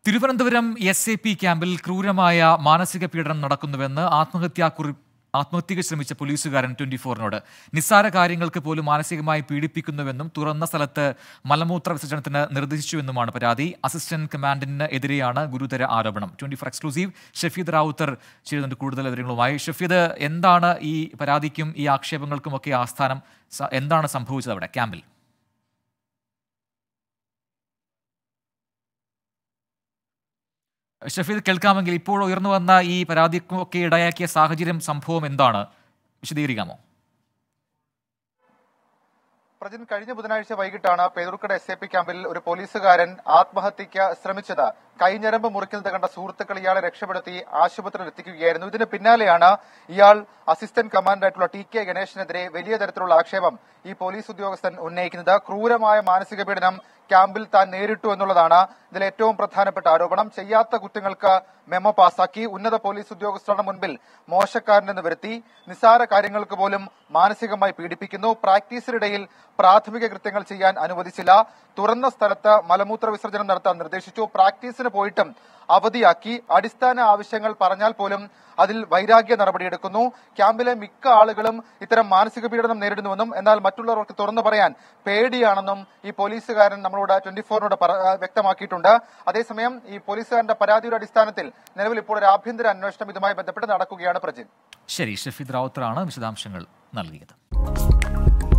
Thiruvananthapuram S A P ക്യാമ്പിൽ ക്രൂരമായ മാനസിക പീഡനം നടക്കുന്നുവെന്ന് ആത്മഹത്യാക്കുറി ആത്മഹത്യക്ക് ശ്രമിച്ച പോലീസുകാരൻ ട്വന്റി ഫോറിനോട് നിസ്സാര കാര്യങ്ങൾക്ക് പോലും മാനസികമായി പീഡിപ്പിക്കുന്നുവെന്നും തുറന്ന സ്ഥലത്ത് മലമൂത്ര വിസർജനത്തിന് നിർദ്ദേശിച്ചുവെന്നുമാണ് പരാതി അസിസ്റ്റന്റ് കമാൻഡന്റിന് എതിരെയാണ് ഗുരുതര ആരോപണം twenty four exclusive Shafeed Ravuthar ചെയ്യുന്നുണ്ട് കൂടുതൽ വിവരങ്ങളുമായി ഷഫീദ് എന്താണ് ഈ പരാതിക്കും ഈ ആക്ഷേപങ്ങൾക്കുമൊക്കെ ആസ്ഥാനം സ- എന്താണ് സംഭവിച്ചത് അവിടെ ക്യാമ്പിൽ ഷഫീദ് കേൾക്കാമെങ്കിൽ ഇപ്പോൾ ഉയർന്നു വന്ന ഈ പരാതിക്കൊക്കെ ഇടയാക്കിയ സാഹചര്യം സംഭവം എന്താണ് വിശദീകരിക്കാമോ പ്രജിൻ കഴിഞ്ഞ ബുധനാഴ്ച വൈകിട്ടാണ് പേരൂർക്കട എസ് എ പി ക്യാമ്പിൽ ഒരു പോലീസുകാരൻ ആത്മഹത്യക്ക് ശ്രമിച്ചത് കൈഞ്ഞരമ്പ് മുറിക്കുന്നത് കണ്ട സുഹൃത്തുക്കൾ ഇയാളെ രക്ഷപ്പെടുത്തി ആശുപത്രിയിൽ എത്തിക്കുകയായിരുന്നു ഇതിന് പിന്നാലെയാണ് ഇയാൾ അസിസ്റ്റന്റ് കമാൻഡറായിട്ടുള്ള ടി കെ ഗണേശനെതിരെ വലിയ തരത്തിലുള്ള ആക്ഷേപം ഈ പോലീസ് ഉദ്യോഗസ്ഥൻ ഉന്നയിക്കുന്നത് ക്രൂരമായ മാനസിക പീഡനം ക്യാമ്പിൽ താൻ നേരിട്ടു എന്നുള്ളതാണ് ഇതിൽ ഏറ്റവും പ്രധാനപ്പെട്ട ആരോപണം ചെയ്യാത്ത കുറ്റങ്ങൾക്ക് മെമ്മോ പാസാക്കി ഉന്നത പോലീസ് ഉദ്യോഗസ്ഥരുടെ മുൻപിൽ മോശക്കാരനെന്ന് വരുത്തി നിസ്സാര കാര്യങ്ങൾക്ക് പോലും മാനസികമായി പീഡിപ്പിക്കുന്നു പ്രാക്ടീസിനിടയിൽ പ്രാഥമിക കൃത്യങ്ങൾ ചെയ്യാൻ അനുവദിച്ചില്ല തുറന്ന സ്ഥലത്ത് മലമൂത്ര വിസർജനം നടത്താൻ നിർദ്ദേശിച്ചു പ്രാക്ടീസിന് പോയിട്ടും അവധിയാക്കി അടിസ്ഥാന ആവശ്യങ്ങൾ പറഞ്ഞാൽ പോലും അതിൽ വൈരാഗ്യ നടപടിയെടുക്കുന്നു ക്യാമ്പിലെ മിക്ക ആളുകളും ഇത്തരം മാനസിക പീഡനം നേരിടുന്നുവെന്നും എന്നാൽ മറ്റുള്ളവർക്ക് തുറന്നു പറയാൻ പേടിയാണെന്നും ഈ പോലീസുകാരൻ നമ്മളോട് ട്വന്റി ഫോറിനോട് വ്യക്തമാക്കിയിട്ടുണ്ട് അതേസമയം ഈ പോലീസുകാരന്റെ പരാതിയുടെ അടിസ്ഥാനത്തിൽ നിലവിൽ ഇപ്പോൾ ഒരു ആഭ്യന്തര അന്വേഷണം ഇതുമായി ബന്ധപ്പെട്ട് നടക്കുകയാണ് പ്രജിൻ ശരി ഷഫീദ് റാവുത്തറാണ് വിശദാംശങ്ങൾ നൽകിയത്